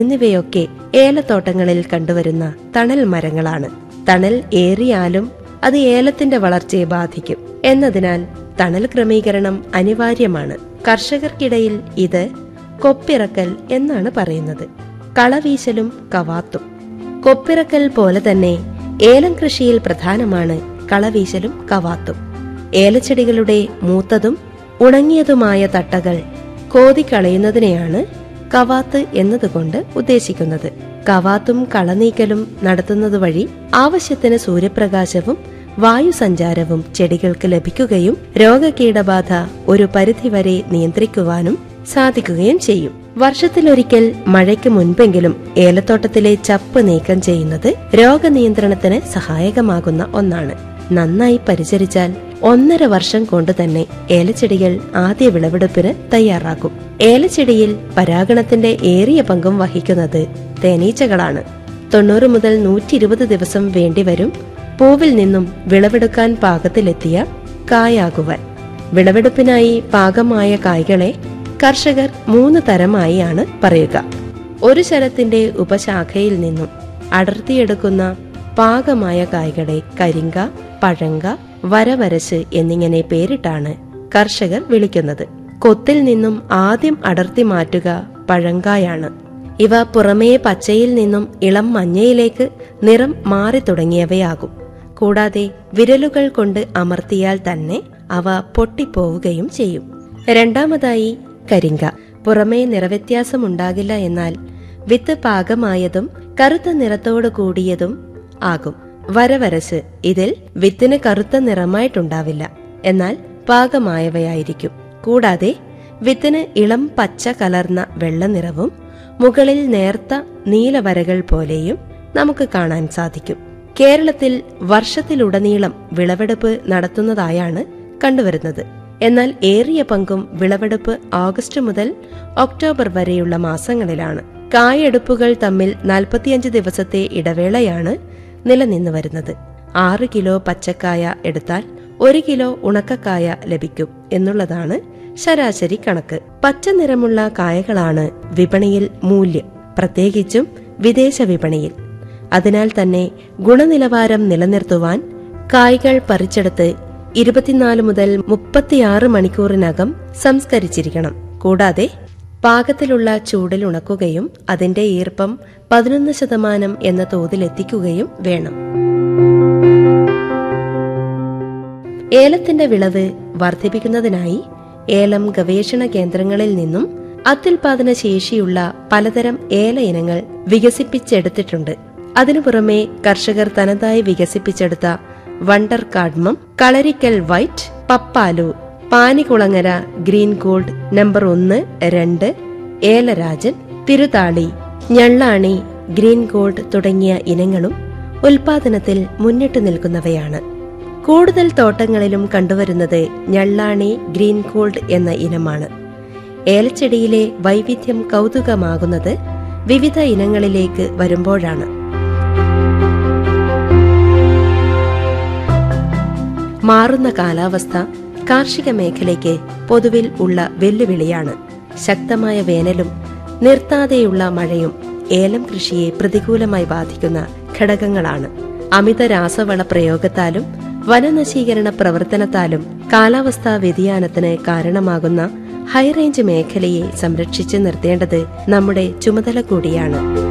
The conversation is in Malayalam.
എന്നിവയൊക്കെ ഏലത്തോട്ടങ്ങളിൽ കണ്ടുവരുന്ന തണൽ മരങ്ങളാണ് തണൽ ഏറിയാലും അത് ഏലത്തിന്റെ വളർച്ചയെ ബാധിക്കും എന്നതിനാൽ തണൽ ക്രമീകരണം അനിവാര്യമാണ് കർഷകർക്കിടയിൽ ഇത് കൊപ്പിറക്കൽ എന്നാണ് പറയുന്നത് കളവീശലും കവാത്തും കൊപ്പിറക്കൽ പോലെ തന്നെ ഏലം കൃഷിയിൽ പ്രധാനമാണ് കളവീശലും കവാത്തും ഏലച്ചെടികളുടെ മൂത്തതും ഉണങ്ങിയതുമായ തട്ടകൾ കോതിക്കളയുന്നതിനെയാണ് കവാത്ത് എന്നതുകൊണ്ട് ഉദ്ദേശിക്കുന്നത് കവാത്തും കളനീക്കലും നടത്തുന്നത് വഴി ആവശ്യത്തിന് സൂര്യപ്രകാശവും വായുസഞ്ചാരവും ചെടികൾക്ക് ലഭിക്കുകയും രോഗകീടബാധ ഒരു പരിധിവരെ നിയന്ത്രിക്കുവാനും സാധിക്കുകയും ചെയ്യും വർഷത്തിലൊരിക്കൽ മഴയ്ക്ക് മുൻപെങ്കിലും ഏലത്തോട്ടത്തിലെ ചപ്പ് നീക്കം ചെയ്യുന്നത് രോഗനിയന്ത്രണത്തിന് സഹായകമാകുന്ന ഒന്നാണ് നന്നായി പരിചരിച്ചാൽ ഒന്നര വർഷം കൊണ്ട് തന്നെ ഏലച്ചെടികൾ ആദ്യ വിളവെടുപ്പിന് തയ്യാറാക്കും ഏലച്ചെടിയിൽ പരാഗണത്തിന്റെ ഏറിയ പങ്കും വഹിക്കുന്നത് തേനീച്ചകളാണ് തൊണ്ണൂറ് മുതൽ നൂറ്റി ഇരുപത് ദിവസം വേണ്ടിവരും പൂവിൽ നിന്നും വിളവെടുക്കാൻ പാകത്തിലെത്തിയ കായാകുവാൻ വിളവെടുപ്പിനായി പാകമായ കായ്കളെ കർഷകർ മൂന്ന് തരമായാണ് പറയുക ഒരു ശരത്തിന്റെ ഉപശാഖയിൽ നിന്നും അടർത്തിയെടുക്കുന്ന പാകമായ കായ്കളെ കരിങ്ക പഴങ്ക വരവരശ് എന്നിങ്ങനെ പേരിട്ടാണ് കർഷകർ വിളിക്കുന്നത് കൊത്തിൽ നിന്നും ആദ്യം അടർത്തി മാറ്റുക പഴങ്കായാണ് ഇവ പുറമേ പച്ചയിൽ നിന്നും ഇളം മഞ്ഞയിലേക്ക് നിറം മാറി തുടങ്ങിയവയാകും കൂടാതെ വിരലുകൾ കൊണ്ട് അമർത്തിയാൽ തന്നെ അവ പൊട്ടിപ്പോവുകയും ചെയ്യും രണ്ടാമതായി കരിങ്ക പുറമേ നിറവ്യത്യാസമുണ്ടാകില്ല എന്നാൽ വിത്ത് പാകമായതും കറുത്ത നിറത്തോടു കൂടിയതും ആകും വരവരസ് ഇതിൽ വിത്തിന് കറുത്ത നിറമായിട്ടുണ്ടാവില്ല എന്നാൽ പാകമായവയായിരിക്കും കൂടാതെ വിത്തിന് ഇളം പച്ച കലർന്ന വെള്ള നിറവും മുകളിൽ നേർത്ത നീലവരകൾ പോലെയും നമുക്ക് കാണാൻ സാധിക്കും കേരളത്തിൽ വർഷത്തിലുടനീളം വിളവെടുപ്പ് നടത്തുന്നതായാണ് കണ്ടുവരുന്നത് എന്നാൽ ഏറിയ പങ്കും വിളവെടുപ്പ് ഓഗസ്റ്റ് മുതൽ ഒക്ടോബർ വരെയുള്ള മാസങ്ങളിലാണ് കായെടുപ്പുകൾ തമ്മിൽ നാൽപ്പത്തിയഞ്ച് ദിവസത്തെ ഇടവേളയാണ് നിലനിന്നു വരുന്നത് ആറ് കിലോ പച്ചക്കായ എടുത്താൽ ഒരു കിലോ ഉണക്കക്കായ ലഭിക്കും എന്നുള്ളതാണ് ശരാശരി കണക്ക് പച്ച നിറമുള്ള കായകളാണ് വിപണിയിൽ മൂല്യം പ്രത്യേകിച്ചും വിദേശ വിപണിയിൽ അതിനാൽ തന്നെ ഗുണനിലവാരം നിലനിർത്തുവാൻ കായ്കൾ പറിച്ചെടുത്ത് ഇരുപത്തിനാല് മുതൽ മുപ്പത്തിയാറ് മണിക്കൂറിനകം സംസ്കരിച്ചിരിക്കണം കൂടാതെ പാകത്തിലുള്ള ചൂടിൽ ഉണക്കുകയും അതിന്റെ ഈർപ്പം പതിനൊന്ന് ശതമാനം എന്ന തോതിലെത്തിക്കുകയും വേണം ഏലത്തിന്റെ വിളവ് വർദ്ധിപ്പിക്കുന്നതിനായി ഏലം ഗവേഷണ കേന്ദ്രങ്ങളിൽ നിന്നും അത്യുൽപാദന ശേഷിയുള്ള പലതരം ഏല ഇനങ്ങൾ വികസിപ്പിച്ചെടുത്തിട്ടുണ്ട് അതിനു പുറമെ കർഷകർ തനതായി വികസിപ്പിച്ചെടുത്ത wonder cardamom Kalarikkal white Pappalu Panikulangara green gold number ഒന്ന് രണ്ട് ഏലരാജൻ തിരുതാളി ഞള്ളാണി ഗ്രീൻ ഗോൾഡ് തുടങ്ങിയ ഇനങ്ങളും ഉൽപാദനത്തിൽ മുന്നിട്ട് നിൽക്കുന്നവയാണ് കൂടുതൽ തോട്ടങ്ങളിലും കണ്ടുവരുന്നത് ഞള്ളാണി ഗ്രീൻ ഗോൾഡ് എന്ന ഇനമാണ് ഏലച്ചെടിയിലെ വൈവിധ്യം കൗതുകമാകുന്നത് വിവിധ ഇനങ്ങളിലേക്ക് വരുമ്പോഴാണ് മാറുന്ന കാലാവസ്ഥ കാർഷിക മേഖലയ്ക്ക് പൊതുവിൽ ഉള്ള വെല്ലുവിളിയാണ് ശക്തമായ വേനലും നിർത്താതെയുള്ള മഴയും ഏലം കൃഷിയെ പ്രതികൂലമായി ബാധിക്കുന്ന ഘടകങ്ങളാണ് അമിത രാസവള പ്രയോഗത്താലും വനനശീകരണ പ്രവർത്തനത്താലും കാലാവസ്ഥാ വ്യതിയാനത്തിന് കാരണമാകുന്ന ഹൈറേഞ്ച് മേഖലയെ സംരക്ഷിച്ചു നിർത്തേണ്ടത് നമ്മുടെ ചുമതല കൂടിയാണ്